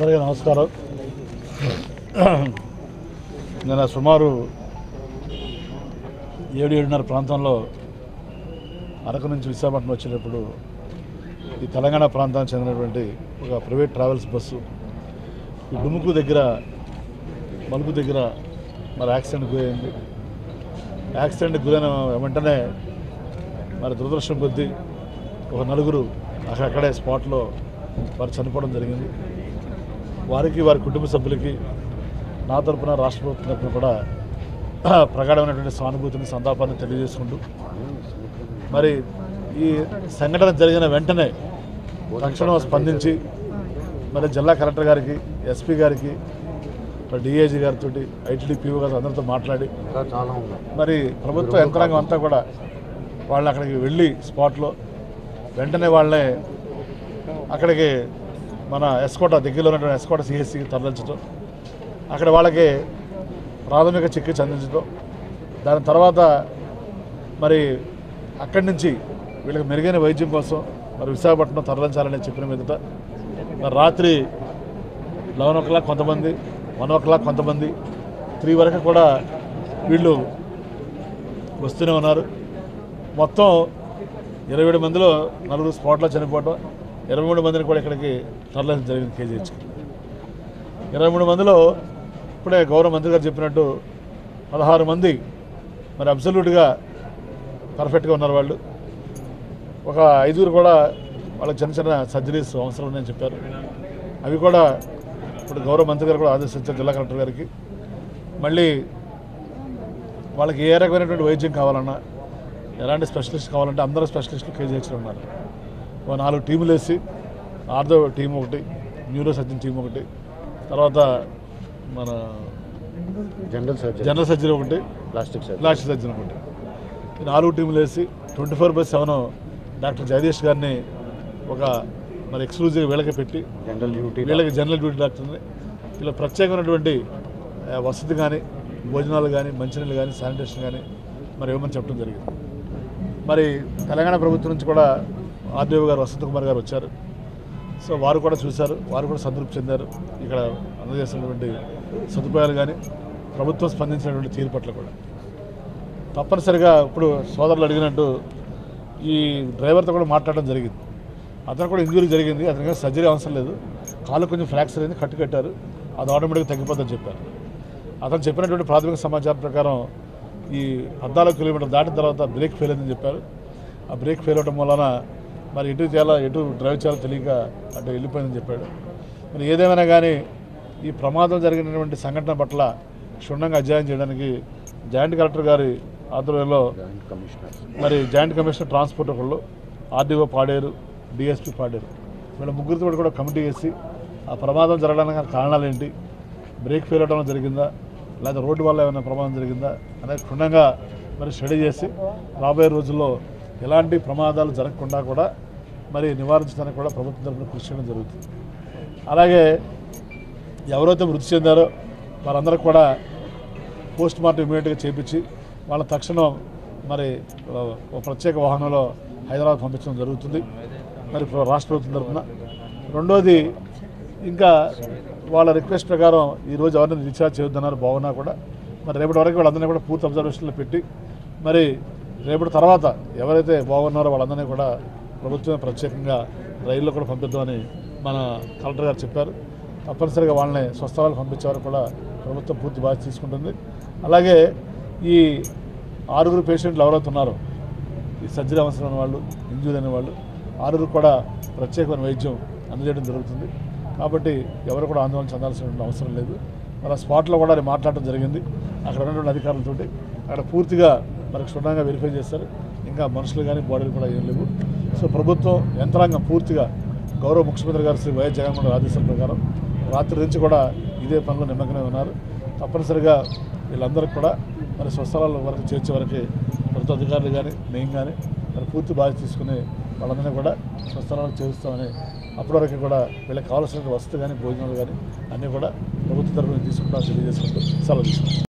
అందరికీ నమస్కారం నేను సుమారు ఏడు ఏడున్నర ప్రాంతంలో అరకు నుంచి విశాఖపట్నం వచ్చేటప్పుడు ఈ తెలంగాణ ప్రాంతానికి చెందినటువంటి ఒక ప్రైవేట్ ట్రావెల్స్ బస్సు ఈ డుముకు దగ్గర మలుపు దగ్గర మరి యాక్సిడెంట్ గురైంది యాక్సిడెంట్ గురైన వెంటనే మరి దురదృష్టం కొద్దీ ఒక నలుగురు అక్కడే స్పాట్లో వారు చనిపోవడం జరిగింది వారికి వారి కుటుంబ సభ్యులకి నా తరపున రాష్ట్ర ప్రభుత్వం తరపున కూడా ప్రగాఢమైనటువంటి సానుభూతిని సంతాపాన్ని తెలియజేసుకుంటూ మరి ఈ సంఘటన జరిగిన వెంటనే తక్షణం స్పందించి మరి జిల్లా కలెక్టర్ గారికి ఎస్పీ గారికి మరి డిఐజీ గారితో ఐటీడీ పీఓ గారితో అందరితో మాట్లాడి చాలా ఉన్నాయి మరి ప్రభుత్వ యంత్రాంగం అంతా కూడా వాళ్ళు అక్కడికి వెళ్ళి స్పాట్లో వెంటనే వాళ్ళని అక్కడికి మన ఎస్కోట దగ్గరలో ఉన్నటువంటి ఎస్కోట సిఎస్సికి తరలించడం అక్కడ వాళ్ళకి ప్రాథమిక చికిత్స అందించడం దాని తర్వాత మరి అక్కడి నుంచి వీళ్ళకి మెరుగైన వైద్యం కోసం మరి విశాఖపట్నం తరలించాలని చెప్పిన మీదట మరి రాత్రి లెవెన్ ఓ క్లాక్ కొంతమంది వన్ ఓ క్లాక్ కొంతమంది త్రీ వరకు కూడా వీళ్ళు వస్తూనే ఉన్నారు మొత్తం ఇరవై ఏడు మందిలో నలుగురు స్పాట్లో చనిపోవడం ఇరవై మూడు మందిని కూడా ఇక్కడికి తరలించడం జరిగింది కేజీహెచ్కి ఇరవై మూడు మందిలో ఇప్పుడే గౌరవ మంత్రి గారు చెప్పినట్టు పదహారు మంది మరి అబ్సల్యూట్గా పర్ఫెక్ట్గా ఉన్నారు వాళ్ళు ఒక ఐదుగురు కూడా వాళ్ళకి చిన్న చిన్న సర్జరీస్ అవసరం ఉన్నాయని చెప్పారు అవి కూడా ఇప్పుడు గౌరవ మంత్రి గారు కూడా ఆదేశించారు జిల్లా కలెక్టర్ గారికి మళ్ళీ వాళ్ళకి ఏ రకమైనటువంటి వైద్యం కావాలన్నా ఎలాంటి స్పెషలిస్ట్ కావాలంటే అందరూ స్పెషలిస్టులు కేజీహెచ్లో ఉన్నారు ఓ నాలుగు టీములు వేసి ఆర్థో టీం ఒకటి న్యూరో సర్జన్ టీం ఒకటి తర్వాత మన జనరల్ సర్జరీ జనరల్ సర్జరీ ఒకటి ప్లాస్టిక్ సర్జరీ ప్లాస్టిక్ సర్జన్ ఒకటి ఈ నాలుగు టీములు వేసి twenty four by seven doctor Jagadish గారిని ఒక మరి ఎక్స్క్లూజివ్ వీళ్ళకి పెట్టి జనరల్ డ్యూటీ వీళ్ళకి జనరల్ డ్యూటీ డాక్టర్ని వీళ్ళకి ప్రత్యేకమైనటువంటి ఆ, వసతి కానీ భోజనాలు కానీ మంచినీళ్ళు కానీ శానిటేషన్ కానీ మరి ఇవ్వమని చెప్పడం జరిగింది మరి తెలంగాణ ప్రభుత్వం నుంచి కూడా ఆర్డీఓ గారు వసంత్ కుమార్ గారు వచ్చారు సో వారు కూడా చూశారు వారు కూడా సంతృప్తి చెందారు ఇక్కడ అందజేసినటువంటి సదుపాయాలు కానీ ప్రభుత్వం స్పందించినటువంటి తీరు పట్ల కూడా తప్పనిసరిగా ఇప్పుడు సోదరులు అడిగినట్టు ఈ డ్రైవర్తో కూడా మాట్లాడడం జరిగింది అతను కూడా ఇంజురీ జరిగింది అతనికి సర్జరీ అవసరం లేదు కాలు కొంచెం ఫ్రాక్చర్ అయింది కట్టు కట్టారు అది ఆటోమేటిక్గా తగ్గిపోతుందని చెప్పారు అతను చెప్పినటువంటి ప్రాథమిక సమాచారం ప్రకారం ఈ పద్నాలుగు కిలోమీటర్లు దాటిన తర్వాత బ్రేక్ ఫెయిల్ అయిందని చెప్పారు ఆ బ్రేక్ ఫెయిల్ అవడం వలన మరి ఎటు చేయాలో ఎటు డ్రైవ్ చేయాలో తెలియక అటు వెళ్ళిపోయిందని చెప్పాడు మరి ఏదేమైనా కానీ ఈ ప్రమాదం జరిగినటువంటి సంఘటన పట్ల క్షుణ్ణంగా అధ్యయనం చేయడానికి జాయింట్ కలెక్టర్ గారి ఆధ్వర్యంలో జాయింట్ కమిషనర్ మరి జాయింట్ కమిషనర్ ట్రాన్స్పోర్ట్ ఒకళ్ళు ఆర్డీఓ పాడేరు డిఎస్పీ పాడేరు వీళ్ళ ముగ్గురితో కూడా కూడా కమిటీ వేసి ఆ ప్రమాదం జరగడానికి గల కారణాలు ఏంటి బ్రేక్ ఫెయిల్ అవడం జరిగిందా లేదా రోడ్డు వల్ల ఏమైనా ప్రమాదం జరిగిందా అనేది క్షుణ్ణంగా మరి స్టడీ చేసి రాబోయే రోజుల్లో ఎలాంటి ప్రమాదాలు జరగకుండా కూడా మరి నివారించడానికి కూడా ప్రభుత్వం తరఫున కృషి చేయడం జరుగుతుంది అలాగే ఎవరైతే మృతి చెందారో వారందరూ కూడా పోస్ట్ మార్టం ఇమీడియట్గా చేపించి వాళ్ళ తక్షణం మరి ఆ, ఒక ప్రత్యేక వాహనంలో హైదరాబాద్ పంపించడం జరుగుతుంది మరి ప్ర- రాష్ట్ర ప్రభుత్వం తరఫున రెండోది ఇంకా వాళ్ళ రిక్వెస్ట్ ప్రకారం ఈరోజు ఎవరిని రీఛార్జ్ చేయొద్దన్నారు బాగున్నా కూడా మరి రేపటి వరకు వాళ్ళందరినీ కూడా పూర్తి అబ్జర్వేషన్లో పెట్టి మరి రేపటి తర్వాత ఎవరైతే బాగున్నారో వాళ్ళందరినీ కూడా ప్రభుత్వమే ప్రత్యేకంగా రైల్లో కూడా పంపిద్దామని మన కలెక్టర్ గారు చెప్పారు తప్పనిసరిగా వాళ్ళని స్వస్థలాలకు పంపించే వరకు కూడా ప్రభుత్వం పూర్తి బాధ్యత తీసుకుంటుంది అలాగే ఈ ఆరుగురు పేషెంట్లు ఎవరైతే ఉన్నారో ఈ సర్జరీ అవసరమైన వాళ్ళు ఇంజూరీ అయిన వాళ్ళు ఆరుగురు కూడా ప్రత్యేకమైన వైద్యం అందజేయడం జరుగుతుంది కాబట్టి ఎవరు కూడా ఆందోళన చెందాల్సిన అవసరం లేదు మన స్పాట్లో కూడా అది మాట్లాడడం జరిగింది అక్కడ ఉన్నటువంటి అధికారులతోటి అక్కడ పూర్తిగా మనకు క్షుణ్ణంగా వెరిఫై చేస్తారు ఇంకా మనుషులు కానీ బాడీలు కూడా ఏం లేవు సో ప్రభుత్వం యంత్రాంగం పూర్తిగా గౌరవ ముఖ్యమంత్రి గారు శ్రీ వైఎస్ జగన్మోహన్ రెడ్డి ఆదేశాల ప్రకారం రాత్రి నుంచి కూడా ఇదే పనిలో నిమగ్నమై ఉన్నారు తప్పనిసరిగా వీళ్ళందరికీ కూడా మరి స్వస్థలాల వరకు చేర్చే వరకు ప్రభుత్వ అధికారులు కానీ నేను కానీ మరి పూర్తి బాధ్యత తీసుకుని వాళ్ళందరినీ కూడా స్వస్థలాలకు చేరుస్తామని అప్పటి వరకు కూడా వీళ్ళకి కావాల్సిన వసతి కానీ భోజనాలు కానీ అన్నీ కూడా ప్రభుత్వ తరఫున తీసుకుంటామని తెలియజేసుకుంటూ సెలవు తీసుకుంటాం